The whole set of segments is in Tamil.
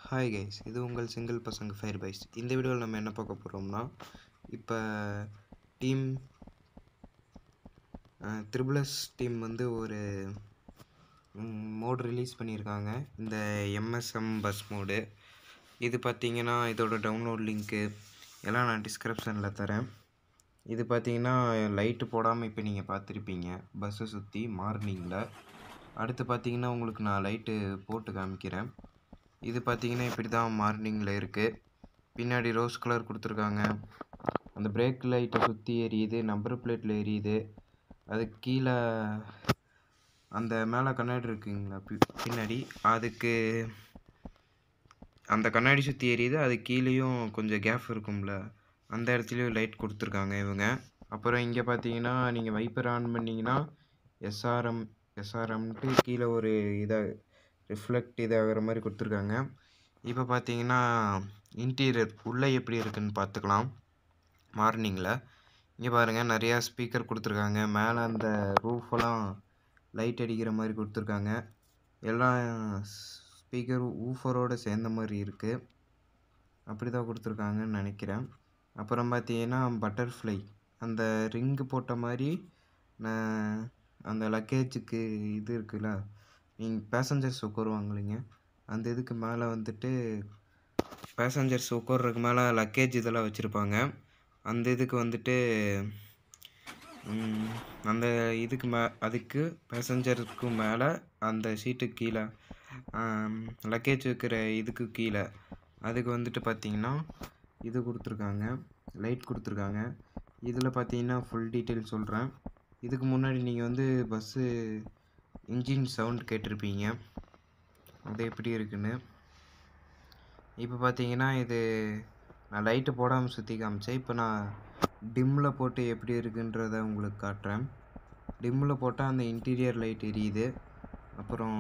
ஹாய் கைஸ் இது உங்கள் சிங்கிள் பசங்க ஃபயர் பைஸ் இந்த வீடியோவில் நம்ம என்ன பார்க்க போகிறோம்னா இப்போ டீம் த்ரிபிளஸ் டீம் வந்து ஒரு மோட் ரிலீஸ் பண்ணியிருக்காங்க இந்த எம்எஸ்எம் பஸ் மோடு இது பார்த்தீங்கன்னா இதோட டவுன்லோட் லிங்க்கு எல்லாம் நான் டிஸ்கிரிப்ஷனில் தரேன் இது பார்த்தீங்கன்னா லைட்டு போடாமல் இப்போ நீங்கள் பார்த்துருப்பீங்க பஸ்ஸை சுற்றி மார்னிங்கில் அடுத்து பார்த்தீங்கன்னா உங்களுக்கு நான் லைட்டு போட்டு காமிக்கிறேன் இது பார்த்தீங்கன்னா இப்படி தான் மார்னிங்கில் இருக்குது பின்னாடி ரோஸ் கலர் கொடுத்துருக்காங்க அந்த பிரேக் லைட்டை சுற்றி எரியுது நம்பர் பிளேட்டில் எரியுது அதுக்கு கீழே அந்த மேலே கண்ணாடி இருக்குங்களா பி- பின்னாடி அதுக்கு அந்த கண்ணாடி சுற்றி எரியுது அது கீழேயும் கொஞ்சம் கேப் இருக்கும்ல அந்த இடத்துலையும் லைட் கொடுத்துருக்காங்க இவங்க அப்புறம் இங்கே பார்த்தீங்கன்னா நீங்கள் வைப்பர் ஆன் பண்ணிங்கன்னா எஸ்ஆர்எம் எஸ்ஆர்எம்ட்டு கீழே ஒரு இதாக ரிஃப்ளெக்ட் இதாகிற மாதிரி கொடுத்துருக்காங்க இப்போ பார்த்தீங்கன்னா இன்டீரியர் உள்ளே எப்படி இருக்குன்னு பார்த்துக்கலாம் மார்னிங்கில் இங்கே பாருங்கள் நிறையா ஸ்பீக்கர் கொடுத்துருக்காங்க மேலே அந்த ரூஃபெல்லாம் லைட் அடிக்கிற மாதிரி கொடுத்துருக்காங்க எல்லாம் ஸ்பீக்கர் ஊஃபரோடு சேர்ந்த மாதிரி இருக்குது அப்படி தான் கொடுத்துருக்காங்கன்னு நினைக்கிறேன் அப்புறம் பார்த்தீங்கன்னா பட்டர்ஃப்ளை அந்த ரிங்கு போட்ட மாதிரி நான் அந்த லக்கேஜுக்கு இது இருக்குல்ல நீங்கள் பேசஞ்சர்ஸ் உட்காருவாங்க இல்லைங்க அந்த இதுக்கு மேலே வந்துட்டு பேசஞ்சர்ஸ் உட்கார்றதுக்கு மேலே லக்கேஜ் இதெல்லாம் வச்சுருப்பாங்க அந்த இதுக்கு வந்துட்டு ம், அந்த இதுக்கு மே அதுக்கு பேசஞ்சருக்கு மேலே அந்த சீட்டுக்கு கீழே லக்கேஜ் வைக்கிற இதுக்கு கீழே அதுக்கு வந்துட்டு பார்த்தீங்கன்னா இது கொடுத்துருக்காங்க லைட் கொடுத்துருக்காங்க இதில் பார்த்தீங்கன்னா ஃபுல் டீட்டெயில் சொல்கிறேன் இதுக்கு முன்னாடி நீங்கள் வந்து பஸ்ஸு இன்ஜின் சவுண்ட் கேட்டிருப்பீங்க அது எப்படி இருக்குன்னு இப்போ பார்த்தீங்கன்னா இது நான் லைட்டு போடாமல் சுற்றி காமிச்சேன் இப்போ நான் டிம்மில் போட்டு எப்படி இருக்குன்றத உங்களுக்கு காட்டுறேன் டிம்மில் போட்டால் அந்த இன்டீரியர் லைட் எரியுது அப்புறம்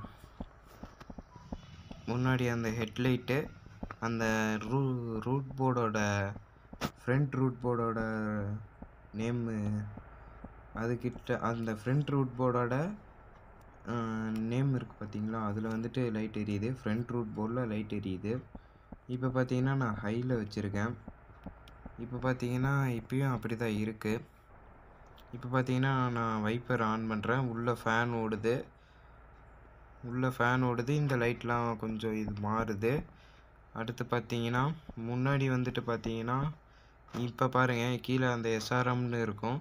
முன்னாடி அந்த ஹெட்லைட்டு அந்த ரூ ரூட் போர்டோட ஃப்ரண்ட் ரூட் போர்டோட நேமு அதுக்கிட்ட அந்த ஃப்ரண்ட் ரூட் போர்டோட நேம் இருக்குது பார்த்தீங்களா அதில் வந்துட்டு லைட் எரியுது ஃப்ரண்ட் ரூட் போர்டில் லைட் எரியுது இப்போ பார்த்தீங்கன்னா நான் ஹையில் வச்சுருக்கேன் இப்போ பார்த்தீங்கன்னா இப்பயும் அப்படி தான் இருக்குது இப்போ பார்த்தீங்கன்னா நான் வைப்பர் ஆன் பண்ணுறேன் உள்ளே ஃபேன் ஓடுது உள்ளே ஃபேன் ஓடுது இந்த லைட்லாம் கொஞ்சம் இது மாறுது அடுத்து பார்த்தீங்கன்னா முன்னாடி வந்துட்டு பார்த்தீங்கன்னா இப்போ பாருங்கள் கீழே அந்த எஸ்ஆர்எம்னு இருக்கும்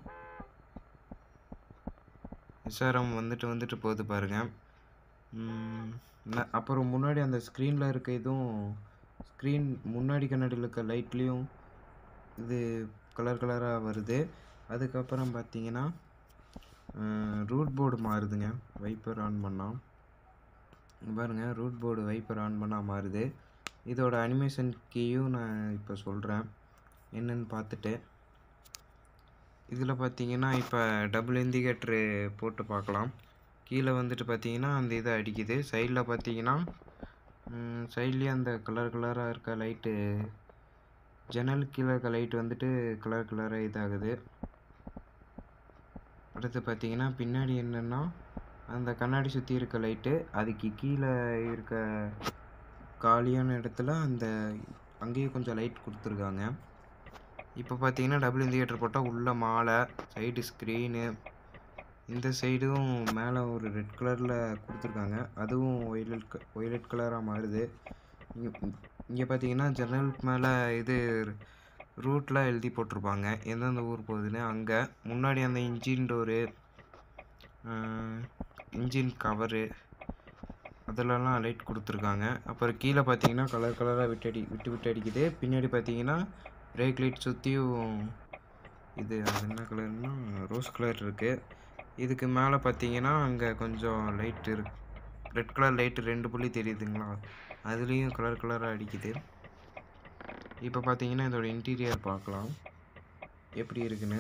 எஸ்ஆர்எம் வந்துட்டு வந்துட்டு போகுது பாருங்க ம், ந- அப்புறம் முன்னாடி அந்த ஸ்க்ரீனில் இருக்க இதுவும் ஸ்க்ரீன் முன்னாடி கண்ணாடியில் இருக்க லைட்லேயும் இது கலர் கலராக வருது அதுக்கப்புறம் பார்த்தீங்கன்னா ரூட் போர்டு மாறுதுங்க வைப்பர் ஆன் பண்ணால் இங்க பாருங்க ரூட் போர்டு வைப்பர் ஆன் பண்ணால் மாறுது இதோட அனிமேஷன் கீயும் நான் இப்போ சொல்கிறேன் என்னன்னு பார்த்துட்டு இதில் பார்த்தீங்கன்னா இப்போ டபுள் இண்டிகேட்ரு போட்டு பார்க்கலாம் கீழே வந்துட்டு பார்த்தீங்கன்னா அந்த இதை அடிக்குது சைடில் பார்த்தீங்கன்னா சைட்லேயே அந்த கலர் கலராக இருக்க லைட்டு ஜன்னல் கீழே இருக்க லைட் வந்துட்டு கலர் கலராக இதாகுது அடுத்து பார்த்தீங்கன்னா பின்னாடி என்னென்னா அந்த கண்ணாடி சுற்றி இருக்க லைட்டு அதுக்கு கீழே இருக்க காலியான இடத்துல அந்த அங்கேயும் கொஞ்சம் லைட் கொடுத்துருக்காங்க இப்போ பார்த்தீங்கன்னா டபுள் இண்டிகேட்டர் போட்டால் உள்ள மாலை சைடு ஸ்க்ரீனு இந்த சைடும் மேலே ஒரு ரெட் கலரில் கொடுத்துருக்காங்க அதுவும் ஒய்லட் ஒய்லட் கலராக மாறுது இங்கே பார்த்தீங்கன்னா ஜன்னலுக்கு மேலே இது ரூட்லாம் எழுதி போட்டிருப்பாங்க எந்தெந்த ஊர் போகுதுன்னு அங்கே முன்னாடி அந்த இன்ஜின் டோரு இன்ஜின் கவரு அதிலலாம் லைட் கொடுத்துருக்காங்க அப்புறம் கீழே பார்த்தீங்கன்னா கலர் கலராக விட்டு அடி விட்டு விட்டு அடிக்குது பின்னாடி பார்த்தீங்கன்னா பிரேக் லைட் சுற்றியும் இது அது என்ன கலர்னா ரோஸ் கலர் இருக்குது இதுக்கு மேலே பார்த்தீங்கன்னா அங்கே கொஞ்சம் லைட் இருக்கு ரெட் கலர் லைட்டு ரெண்டு புள்ளி தெரியுதுங்களா அதுலேயும் கலர் கலராக அடிக்குது இப்போ பார்த்தீங்கன்னா இதோட இன்டீரியர் பார்க்கலாம் எப்படி இருக்குன்னு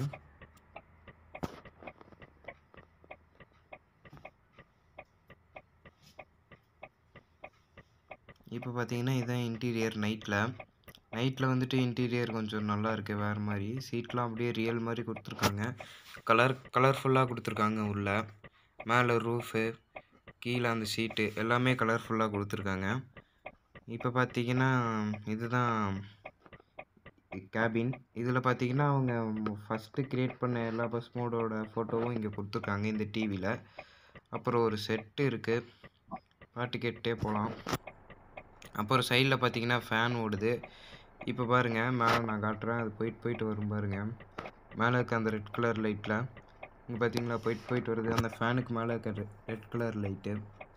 இப்போ பார்த்தீங்கன்னா இதுதான் இன்டீரியர் நைட்டில் நைட்டில் வந்துட்டு இன்டீரியர் கொஞ்சம் நல்லா இருக்கு வேறு மாதிரி சீட்லாம் அப்படியே ரியல் மாதிரி கொடுத்துருக்காங்க கலர் கலர்ஃபுல்லாக கொடுத்துருக்காங்க உள்ள மேலே ரூஃபு கீழே அந்த சீட்டு எல்லாமே கலர்ஃபுல்லாக கொடுத்துருக்காங்க இப்போ பார்த்தீங்கன்னா இதுதான் கேபின் இதில் பார்த்தீங்கன்னா அவங்க ஃபஸ்ட்டு கிரியேட் பண்ண எல்லா பஸ் மோடோட ஃபோட்டோவும் இங்கே கொடுத்துருக்காங்க இந்த டிவியில் அப்புறம் ஒரு செட்டு இருக்குது பாட்டு கேட்டுட்டே போகலாம் அப்புறம் சைடில் பார்த்தீங்கன்னா ஃபேன் ஓடுது இப்போ பாருங்கள் மேலே நான் காட்டுறேன் அது போயிட்டு போயிட்டு வரும் பாருங்கள் மேலே இருக்க அந்த ரெட் கலர் லைட்டில் இங்கே பார்த்தீங்களா போயிட்டு போயிட்டு வருது அந்த ஃபேனுக்கு மேலே இருக்க ரெட் கலர் லைட்டு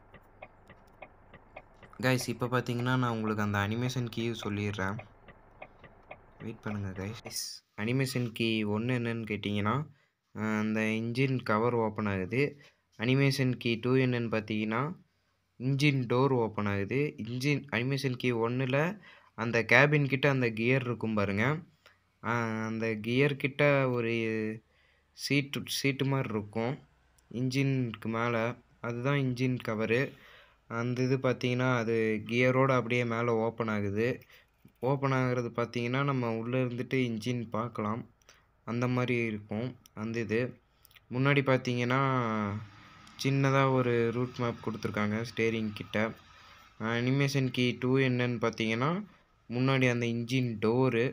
கைஸ் இப்போ பார்த்தீங்கன்னா நான் உங்களுக்கு அந்த அனிமேஷன் கீ சொல்லிடுறேன் வெயிட் பண்ணுங்கள் கைஸ் அனிமேஷன் கீ ஒன்று என்னன்னு கேட்டிங்கன்னா அஹ் அந்த இன்ஜின் கவர் ஓப்பன் ஆகுது அனிமேஷன் கீ டூ என்னன்னு பார்த்தீங்கன்னா இன்ஜின் டோர் ஓப்பன் ஆகுது இன்ஜின் அனிமேஷன் கீ ஒன்றில் அந்த கேபின் கிட்ட அந்த கியர் இருக்கும் பாருங்க அஹ் அந்த கியர் கிட்ட ஒரு சீட்டு சீட்டு மாதிரி இருக்கும் இன்ஜினுக்கு மேலே அதுதான் இன்ஜின் கவரு அந்த இது பார்த்தீங்கன்னா அது கியரோடு அப்படியே மேலே ஓப்பன் ஆகுது ஓப்பன் ஆகிறது பார்த்தீங்கன்னா நம்ம உள்ளே இருந்துட்டு இன்ஜின் பார்க்கலாம் அந்த மாதிரி இருக்கும் அந்த இது முன்னாடி பார்த்தீங்கன்னா சின்னதாக ஒரு ரூட் மேப் கொடுத்துருக்காங்க ஸ்டேரிங் கிட்ட அனிமேஷன் கீ டூ என்னன்னு பார்த்தீங்கன்னா முன்னாடி அந்த இன்ஜின் டோரு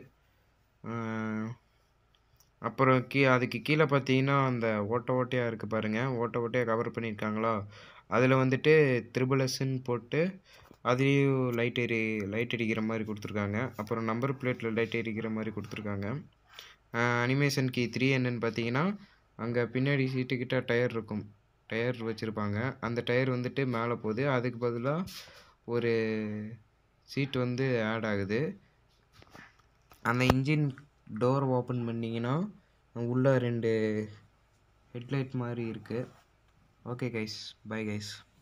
அப்புறம் கீ அதுக்கு கீழே பார்த்தீங்கன்னா அந்த ஓட்டை ஓட்டையாக இருக்குது பாருங்கள் ஓட்டை ஓட்டையாக கவர் பண்ணியிருக்காங்களா அதில் வந்துட்டு த்ரிபிளஸ்ன்னு போட்டு அதுலேயும் லைட் எரி லைட் அடிக்கிற மாதிரி கொடுத்துருக்காங்க அப்புறம் நம்பர் பிளேட்டில் லைட் எரிக்கிற மாதிரி கொடுத்துருக்காங்க அனிமேஷன் கீ த்ரீ என்னன்னு பார்த்தீங்கன்னா அங்கே பின்னாடி சீட்டுக்கிட்ட டயர் இருக்கும் டயர் வச்சுருப்பாங்க அந்த டயர் வந்துட்டு மேலே போகுது அதுக்கு பதிலாக ஒரு சீட் வந்து ஆட் ஆகுது அந்த இன்ஜின் டோர் ஓப்பன் பண்ணிங்கன்னா உள்ளே ரெண்டு ஹெட்லைட் மாதிரி இருக்குது ஓகே கைஸ் பை கைஸ்